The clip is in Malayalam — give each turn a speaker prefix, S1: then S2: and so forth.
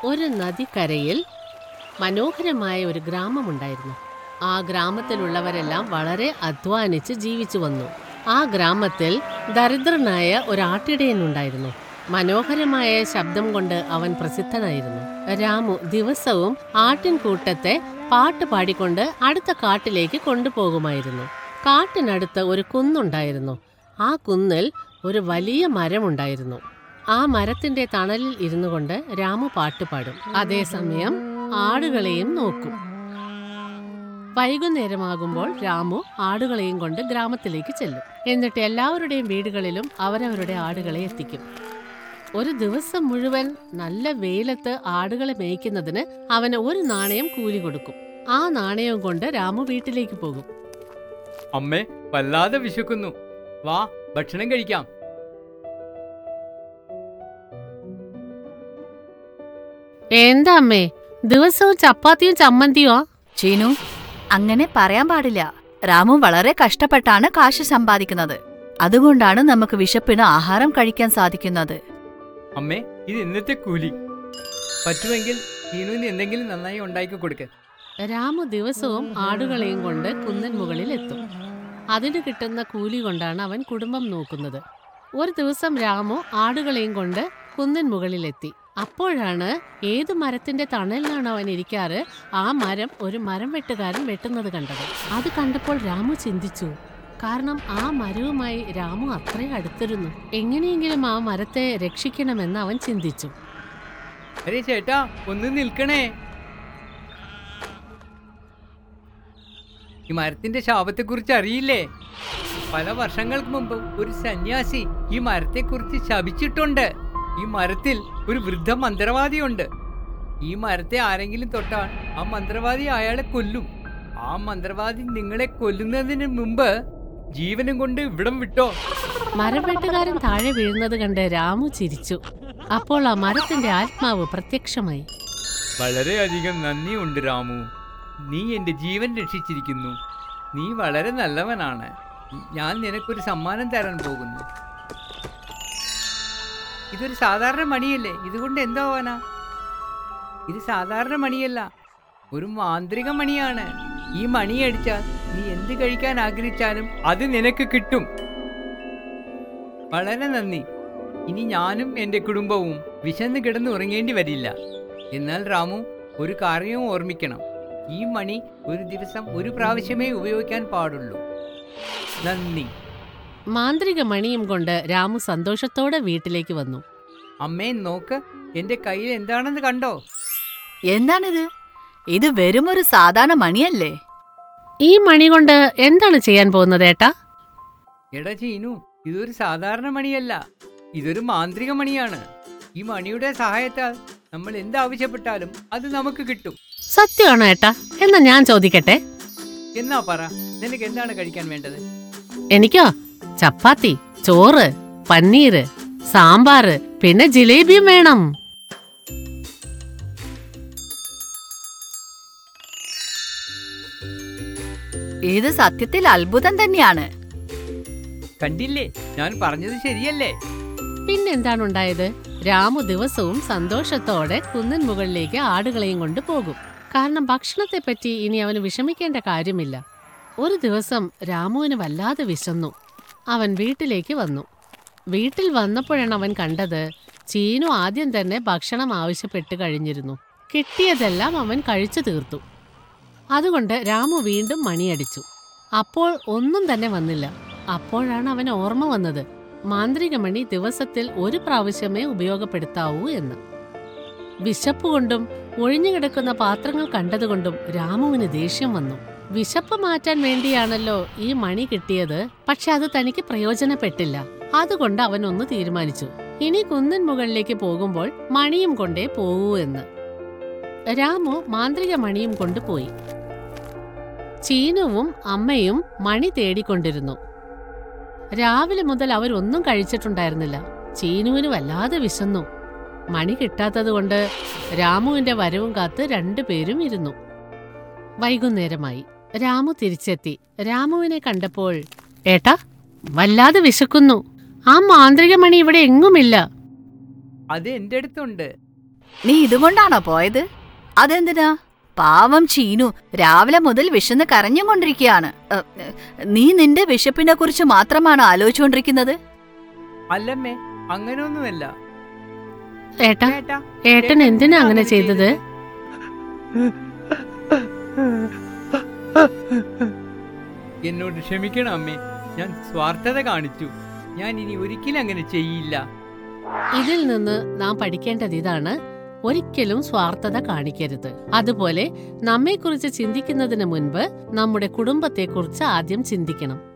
S1: ഒരു നദിക്കരയിൽ മനോഹരമായ ഒരു ഗ്രാമമുണ്ടായിരുന്നു ആ ഗ്രാമത്തിലുള്ളവരെല്ലാം വളരെ അധ്വാനിച്ച് ജീവിച്ചു വന്നു ആ ഗ്രാമത്തിൽ ദരിദ്രനായ ഒരു ആട്ടിടയനുണ്ടായിരുന്നു മനോഹരമായ ശബ്ദം കൊണ്ട് അവൻ പ്രസിദ്ധനായിരുന്നു രാമു ദിവസവും ആട്ടിൻകൂട്ടത്തെ പാട്ട് പാടിക്കൊണ്ട് അടുത്ത കാട്ടിലേക്ക് കൊണ്ടുപോകുമായിരുന്നു കാട്ടിനടുത്ത് ഒരു കുന്നുണ്ടായിരുന്നു ആ കുന്നിൽ ഒരു വലിയ മരമുണ്ടായിരുന്നു ആ മരത്തിന്റെ തണലിൽ ഇരുന്നു കൊണ്ട് രാമു പാട്ടുപാടും അതേസമയം ആടുകളെയും നോക്കും വൈകുന്നേരമാകുമ്പോൾ രാമു ആടുകളെയും കൊണ്ട് ഗ്രാമത്തിലേക്ക് ചെല്ലും എന്നിട്ട് എല്ലാവരുടെയും വീടുകളിലും അവരവരുടെ ആടുകളെ എത്തിക്കും ഒരു ദിവസം മുഴുവൻ നല്ല വെയിലത്ത് ആടുകളെ മേയ്ക്കുന്നതിന് അവന് ഒരു നാണയം കൂലി കൊടുക്കും ആ നാണയം കൊണ്ട് രാമു വീട്ടിലേക്ക് പോകും
S2: അമ്മേ വല്ലാതെ വിശക്കുന്നു വാ ഭക്ഷണം കഴിക്കാം
S1: എന്താ അമ്മേ ദിവസവും ചപ്പാത്തിയും ചമ്മന്തിയോ
S3: ചീനു അങ്ങനെ പറയാൻ പാടില്ല രാമു വളരെ കഷ്ടപ്പെട്ടാണ് കാശ് സമ്പാദിക്കുന്നത് അതുകൊണ്ടാണ് നമുക്ക് വിശപ്പിന് ആഹാരം കഴിക്കാൻ സാധിക്കുന്നത്
S2: അമ്മേ ഇത് ഇന്നത്തെ കൂലി പറ്റുമെങ്കിൽ ടീനുവിന് എന്തെങ്കിലും നന്നായി ഉണ്ടാക്കി കൊടുക്ക്
S1: രാമു ദിവസവും ആടുകളെയും കൊണ്ട് കുന്നിൻ മുകളിൽ എത്തും അതിന് കിട്ടുന്ന കൂലി കൊണ്ടാണ് അവൻ കുടുംബം നോക്കുന്നത് ഒരു ദിവസം രാമു ആടുകളെയും കൊണ്ട് കുന്നിൻ മുകളിലെത്തി അപ്പോഴാണ് ഏതു മരത്തിന്റെ തണലിലാണ് അവൻ ഇരിക്കാറ് ആ മരം ഒരു മരം വെട്ടുകാരൻ വെട്ടുന്നത് കണ്ടത് അത് കണ്ടപ്പോൾ രാമു ചിന്തിച്ചു കാരണം ആ മരവുമായി രാമു അത്രയും അടുത്തിരുന്നു എങ്ങനെയെങ്കിലും ആ മരത്തെ രക്ഷിക്കണമെന്ന് അവൻ ചിന്തിച്ചു
S2: അരേ ചേട്ടാ ഒന്ന് നിൽക്കണേ ഈ മരത്തിന്റെ ശാപത്തെക്കുറിച്ച് അറിയില്ലേ പല വർഷങ്ങൾക്ക് മുമ്പ് ഒരു സന്യാസി ഈ മരത്തെക്കുറിച്ച് ശപിച്ചിട്ടുണ്ട് ഈ മരത്തിൽ ഒരു വൃദ്ധ മന്ത്രവാദിയുണ്ട് ഈ മരത്തെ ആരെങ്കിലും തൊട്ടാൽ ആ മന്ത്രവാദി അയാളെ കൊല്ലും ആ മന്ത്രവാദി നിങ്ങളെ കൊല്ലുന്നതിന് മുമ്പ് ജീവനും കൊണ്ട് ഇവിടം വിട്ടോ
S1: മരവെട്ടുകാരൻ താഴെ വീഴുന്നത് കണ്ട് രാമു ചിരിച്ചു അപ്പോൾ ആ മരത്തിന്റെ ആത്മാവ് പ്രത്യക്ഷമായി
S2: വളരെയധികം നന്ദിയുണ്ട് രാമു നീ എൻ്റെ ജീവൻ രക്ഷിച്ചിരിക്കുന്നു നീ വളരെ നല്ലവനാണ് ഞാൻ നിനക്കൊരു സമ്മാനം തരാൻ പോകുന്നു ഇതൊരു സാധാരണ മണിയല്ലേ ഇതുകൊണ്ട് എന്താവാനാ ഇത് സാധാരണ മണിയല്ല ഒരു മാന്ത്രിക മണിയാണ് ഈ മണി അടിച്ചാൽ നീ എന്ത് കഴിക്കാൻ ആഗ്രഹിച്ചാലും അത് നിനക്ക് കിട്ടും വളരെ നന്ദി ഇനി ഞാനും എൻ്റെ കുടുംബവും വിശന്ന് കിടന്ന് ഉറങ്ങേണ്ടി വരില്ല എന്നാൽ രാമു ഒരു കാര്യവും ഓർമ്മിക്കണം ഈ മണി ഒരു ദിവസം ഒരു പ്രാവശ്യമേ ഉപയോഗിക്കാൻ പാടുള്ളൂ നന്ദി
S1: മാന്ത്രിക മണിയും കൊണ്ട് രാമു സന്തോഷത്തോടെ വീട്ടിലേക്ക് വന്നു
S2: അമ്മേ നോക്ക് എൻ്റെ കയ്യിൽ എന്താണെന്ന് കണ്ടോ
S3: എന്താണിത് ഇത് വെറുമൊരു സാധാരണ മണിയല്ലേ
S1: ഈ മണി കൊണ്ട് എന്താണ് ചെയ്യാൻ പോകുന്നത് ഏട്ടാ
S2: എടാ ചീനു ഇതൊരു സാധാരണ മണിയല്ല ഇതൊരു മാന്ത്രിക മണിയാണ് ഈ മണിയുടെ സഹായത്താൽ നമ്മൾ എന്താവശ്യപ്പെട്ടാലും അത് നമുക്ക് കിട്ടും
S1: സത്യമാണോ ഏട്ടാ എന്നാ ഞാൻ ചോദിക്കട്ടെ
S2: എന്നാ പറ നിനക്ക് എന്താണ് കഴിക്കാൻ വേണ്ടത്
S1: എനിക്കോ ചപ്പാത്തി ചോറ് പന്നീര് സാമ്പാറ് പിന്നെ ജിലേബിയും വേണം
S3: ഇത് സത്യത്തിൽ അത്ഭുതം തന്നെയാണ്
S2: കണ്ടില്ലേ ഞാൻ പറഞ്ഞത് ശരിയല്ലേ
S1: പിന്നെന്താണ് ഉണ്ടായത് രാമു ദിവസവും സന്തോഷത്തോടെ കുന്നിൻ മുകളിലേക്ക് ആടുകളെയും കൊണ്ട് പോകും കാരണം ഭക്ഷണത്തെപ്പറ്റി ഇനി അവന് വിഷമിക്കേണ്ട കാര്യമില്ല ഒരു ദിവസം രാമുവിന് വല്ലാതെ വിശന്നു അവൻ വീട്ടിലേക്ക് വന്നു വീട്ടിൽ വന്നപ്പോഴാണ് അവൻ കണ്ടത് ചീനു ആദ്യം തന്നെ ഭക്ഷണം ആവശ്യപ്പെട്ട് കഴിഞ്ഞിരുന്നു കിട്ടിയതെല്ലാം അവൻ കഴിച്ചു തീർത്തു അതുകൊണ്ട് രാമു വീണ്ടും മണിയടിച്ചു അപ്പോൾ ഒന്നും തന്നെ വന്നില്ല അപ്പോഴാണ് അവന് ഓർമ്മ വന്നത് മാന്ത്രികമണി ദിവസത്തിൽ ഒരു പ്രാവശ്യമേ ഉപയോഗപ്പെടുത്താവൂ എന്ന് വിശപ്പ് കൊണ്ടും ഒഴിഞ്ഞുകിടക്കുന്ന പാത്രങ്ങൾ കണ്ടതുകൊണ്ടും രാമുവിന് ദേഷ്യം വന്നു വിശപ്പ് മാറ്റാൻ വേണ്ടിയാണല്ലോ ഈ മണി കിട്ടിയത് പക്ഷെ അത് തനിക്ക് പ്രയോജനപ്പെട്ടില്ല അതുകൊണ്ട് അവൻ ഒന്ന് തീരുമാനിച്ചു ഇനി കുന്നിൻ മുകളിലേക്ക് പോകുമ്പോൾ മണിയും കൊണ്ടേ പോകൂ എന്ന് രാമു മാന്ത്രിക മണിയും കൊണ്ടുപോയി ചീനുവും അമ്മയും മണി തേടിക്കൊണ്ടിരുന്നു രാവിലെ മുതൽ അവരൊന്നും കഴിച്ചിട്ടുണ്ടായിരുന്നില്ല ചീനുവിന് വല്ലാതെ വിശന്നു മണി കിട്ടാത്തതുകൊണ്ട് രാമുവിന്റെ വരവും കാത്ത് രണ്ടുപേരും ഇരുന്നു വൈകുന്നേരമായി രാമു തിരിച്ചെത്തി രാമുവിനെ കണ്ടപ്പോൾ ഏട്ടാ വല്ലാതെ വിശക്കുന്നു ആ മാന്ത്രിക മണി ഇവിടെ എങ്ങുമില്ല
S2: അത് എൻ്റെ അടുത്തുണ്ട്
S3: നീ ഇതുകൊണ്ടാണോ പോയത് അതെന്തിനാ പാവം ചീനു രാവിലെ മുതൽ വിശന്ന് കരഞ്ഞും കൊണ്ടിരിക്കുകയാണ് എ, എ, നീ നിന്റെ വിശപ്പിനെ കുറിച്ച് മാത്രമാണ് ആലോചിച്ചുകൊണ്ടിരിക്കുന്നത്
S2: അല്ലമ്മേ അങ്ങനെയൊന്നുമല്ല
S1: ഏട്ടാ
S2: ഏട്ടാ
S1: ഏട്ടൻ എന്തിനാ അങ്ങനെ ചെയ്തത്
S2: എന്നോട് ക്ഷമിക്കണം അമ്മേ ഞാൻ സ്വാർത്ഥത കാണിച്ചു ഞാൻ ഇനി ഒരിക്കലും അങ്ങനെ ചെയ്യില്ല
S1: ഇതിൽ നിന്ന് നാം പഠിക്കേണ്ടത് ഇതാണ് ഒരിക്കലും സ്വാർത്ഥത കാണിക്കരുത് അതുപോലെ നമ്മെക്കുറിച്ച് ചിന്തിക്കുന്നതിന് മുൻപ് നമ്മുടെ കുടുംബത്തെക്കുറിച്ച് ആദ്യം ചിന്തിക്കണം